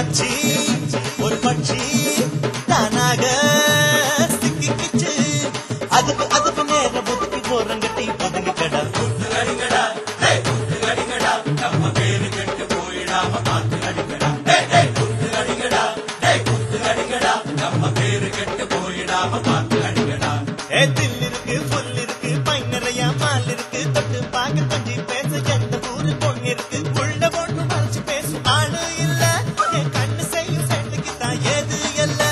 மச்சி ஒரு பட்சி தானாக சிக்கிக்கிச்சு அதுக்கு அதுக்கு நேரம் ஒதுக்கி போறங்க டீ பதுங்க கடா ஏ தில் இருக்கு புல் இருக்கு பை நிறைய மால் இருக்கு தொட்டு பார்க்க கொஞ்சம் பேச எந்த ஊரு பொண்ணு இருக்கு உள்ள பொண்ணு மறைச்சு பேசும் ஆளு இல்ல என் கண்ணு செய்யும் சேட்டுக்கு தான் ஏது இல்ல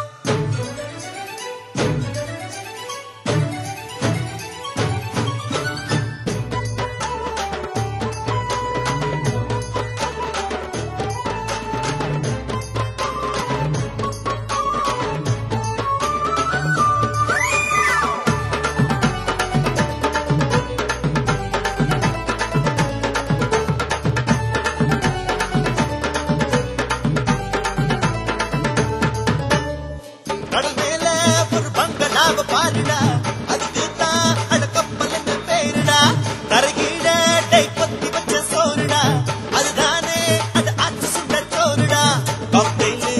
கடல் மேல ஒரு பங்களாவ பாருடா அதுக்கு தான் அட கப்பல் என்று பேருடா தரைகீழ டை கொத்தி வச்ச சோறுடா அதுதானே அது ஆச்சு சுண்ட சோறுடா காக்டெயிலு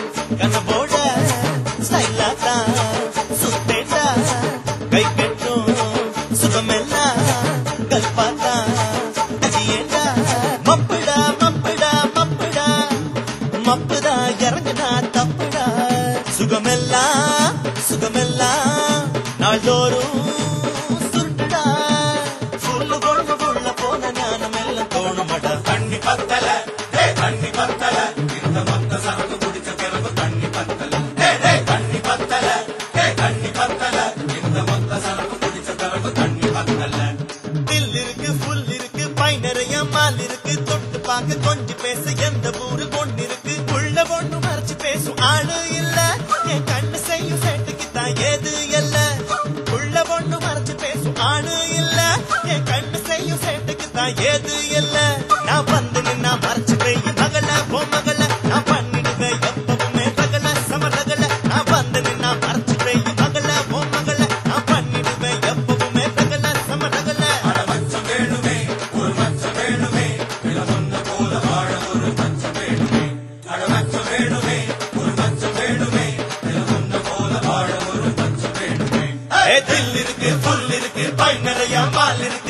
கனவோட ஸ்டைலா தான் சுத்தேடா கை கட்டும் சுகமெல்லாம் கல்பாத்தா அஜியேண்டா மப்புடா மப்புடா மப்புடா மப்புடா இறங்குனா தப்புடா சுகமெல்லாம் சுகமெல்லாம் நாள்தோறும் சுருட்டுடா சொல்லு கொழும்பு உள்ள போன ஞானம் எல்லாம் தோணுமடா தண்ணி பத்தல ஏ தண்ணி பத்தல இந்த மொத்த சரக்கு குடிச்ச பிறகு தண்ணி பத்தல ஏ ஏ தண்ணி பத்தல ஏ தண்ணி பத்தல இந்த மொத்த சரக்கு குடிச்ச பிறகு தண்ணி பத்தல தில் இருக்கு புல் இருக்கு பை நிறைய மால் இருக்கு தொட்டு பார்க்க கொஞ்சம் பேச எந்த ஊரு பொண்ணு இருக்கு உள்ள பொண்ணு மறைச்சு பேசும் ஆளு இல்ல என் கண்ணு செய்யும் சேட்டுக்கு தான் ஏது இல்ல உள்ள பொண்ணு மறைச்சு பேசும் ஆளு இல்ல என் கண்ணு செய்யும் சேட்டுக்கு தான் ஏது இல்ல நான் வந்து நின்னா மறைச்சு பெய்யும் மகள போ மகள நான் பண்ணிடுவேன் எப்பவுமே பகல சமரகல நான் வந்து நின்னா மறைச்சு பெய்யும் மகள போ மகள நான் பண்ணிடுவேன் எப்பவுமே பகல சமரகல அட மச்சம் வேணுமே ஒரு மச்சம் வேணுமே இள சொன்ன போல வாழ ஒரு மச்சம் வேணுமே அட மச்சம் வேணுமே ஒரு மச்சம் வேணுமே இள சொன்ன போல வாழ ஒரு மச்சம் வேணுமே ஏ தில் இருக்கு புல் இருக்கு பை நிறைய மால் இருக்கு